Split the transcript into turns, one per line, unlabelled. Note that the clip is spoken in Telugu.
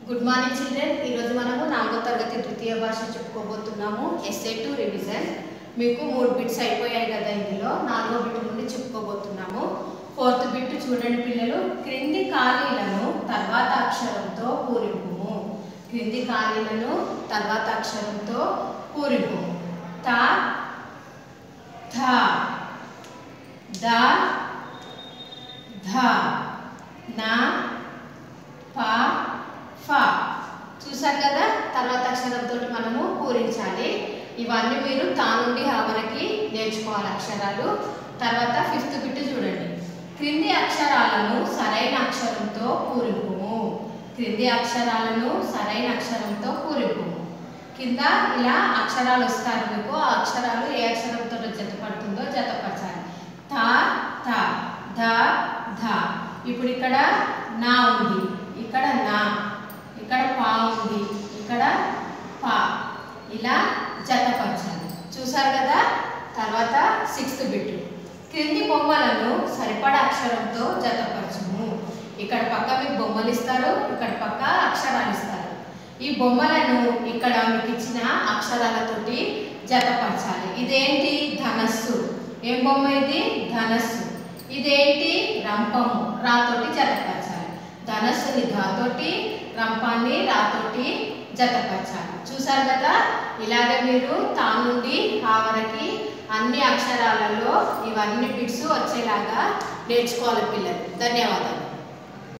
గుడ్ మార్నింగ్ చిల్డ్రన్ ఈరోజు మనము నాలుగో తరగతి ద్వితీయ భాష చెప్పుకోబోతున్నాము ఎస్ఏ టు రివిజన్ మీకు మూడు బిట్స్ అయిపోయాయి కదా ఇందులో నాలుగో బిట్ నుండి చెప్పుకోబోతున్నాము ఫోర్త్ బిట్ చూడండి పిల్లలు క్రింది ఖాళీలను తర్వాత అక్షరంతో పూరింపుము క్రింది ఖాళీలను తర్వాత అక్షరంతో పూరింపుము తా థ ద ధ నా ప ఫ చూసారు కదా తర్వాత అక్షరంతో మనము పూరించాలి ఇవన్నీ మీరు తా నుండి హా వరకు నేర్చుకోవాలి అక్షరాలు తర్వాత ఫిఫ్త్ బిట్ చూడండి క్రింది అక్షరాలను సరైన అక్షరంతో పూరింపుము క్రింది అక్షరాలను సరైన అక్షరంతో పూరింపుము కింద ఇలా అక్షరాలు వస్తారు మీకు ఆ అక్షరాలు ఏ అక్షరంతో జతపడుతుందో జతపరచాలి థ థ ధ ధ ఇప్పుడు ఇక్కడ నా ఉంది ఇక్కడ నా ఇక్కడ పా ఉంది ఇక్కడ పా ఇలా జతపరచాలి చూసారు కదా తర్వాత సిక్స్త్ బిట్ క్రింది బొమ్మలను సరిపడా అక్షరంతో జతపరచుము ఇక్కడ పక్క మీకు బొమ్మలు ఇస్తారు ఇక్కడ పక్క అక్షరాలు ఇస్తారు ఈ బొమ్మలను ఇక్కడ మీకు ఇచ్చిన అక్షరాలతోటి జతపరచాలి ఇదేంటి ధనస్సు ఏం బొమ్మ ఇది ధనస్సు ఇదేంటి రంపము రాతోటి జతపరచాలి ధనస్సుని ధాతోటి రంపాన్ని రాతోటి జతపరచాలి చూసారు కదా ఇలాగే మీరు తా నుండి ఆ వరకు అన్ని అక్షరాలలో ఇవన్నీ బిట్స్ వచ్చేలాగా నేర్చుకోవాలి పిల్లలు ధన్యవాదాలు